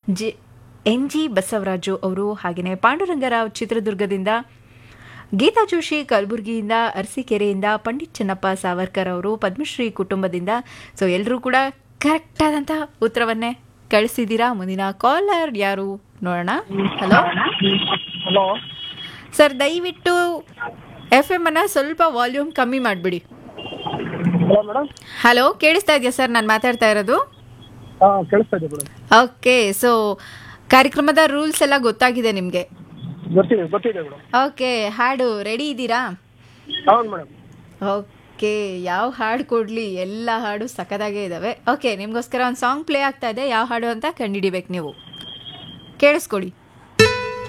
G N G Basavaraju ಅವರು ಹಾಗೆಯೇ ಪಾಂಡುರಂಗರಾವ್ ಚಿತ್ರದುರ್ಗದಿಂದ ಗೀತಾ ಜೋಶಿ ಕಲಬುರಗಿಯಿಂದ ಅರಸೀಕೆರೆಯಿಂದ ಪಂಡಿತ್ ಚೆನ್ನಪ್ಪ ಸಾವರ್ಕರ್ ಅವರು ಪದ್ಮಶ್ರೀ ಕುಟುಂಬದಿಂದ ಸೊ ಎಲ್ಲರೂ ಕೂಡ ಕರೆಕ್ಟ್ ಆದಂಥ ಉತ್ತರವನ್ನೇ ಕಳಿಸಿದ್ದೀರಾ ಮುಂದಿನ ಕಾಲರ್ ಯಾರು ನೋಡೋಣ ಹಲೋ ಹಲೋ ಸರ್ ದಯವಿಟ್ಟು ಎಫ್ ಎಮ್ ಅನ್ನ ಸ್ವಲ್ಪ ವಾಲ್ಯೂಮ್ ಕಮ್ಮಿ ಮಾಡಿಬಿಡಿ ಹಲೋ ಮೇಡಮ್ ಹಲೋ ಕೇಳಿಸ್ತಾ ಇದೆಯಾ ಸರ್ ನಾನು ಮಾತಾಡ್ತಾ ಇರೋದು ಹಾಂ ಕೇಳಿಸ್ತಾ ಇದೆ ಮೇಡಮ್ ಓಕೆ ಸೊ ಕಾರ್ಯಕ್ರಮದ ರೂಲ್ಸ್ ಎಲ್ಲ ಗೊತ್ತಾಗಿದೆ ನಿಮಗೆ ಗೊತ್ತಿದೆ ಗೊತ್ತಿದೆ ಮೇಡಮ್ ಓಕೆ ಹಾಡು ರೆಡಿ ಇದ್ದೀರಾ ಹೌದು ಮೇಡಮ್ ಓಕೆ ಯಾವ ಹಾಡು ಕೊಡಲಿ ಎಲ್ಲ ಹಾಡು ಸಖತ್ತಾಗೇ ಇದ್ದಾವೆ ಓಕೆ ನಿಮಗೋಸ್ಕರ ಒಂದು ಸಾಂಗ್ ಪ್ಲೇ ಆಗ್ತಾ ಇದೆ ಯಾವ ಹಾಡು ಅಂತ ಕಂಡುಹಿಡಿಬೇಕು ನೀವು ಕೇಳಿಸ್ಕೊಡಿ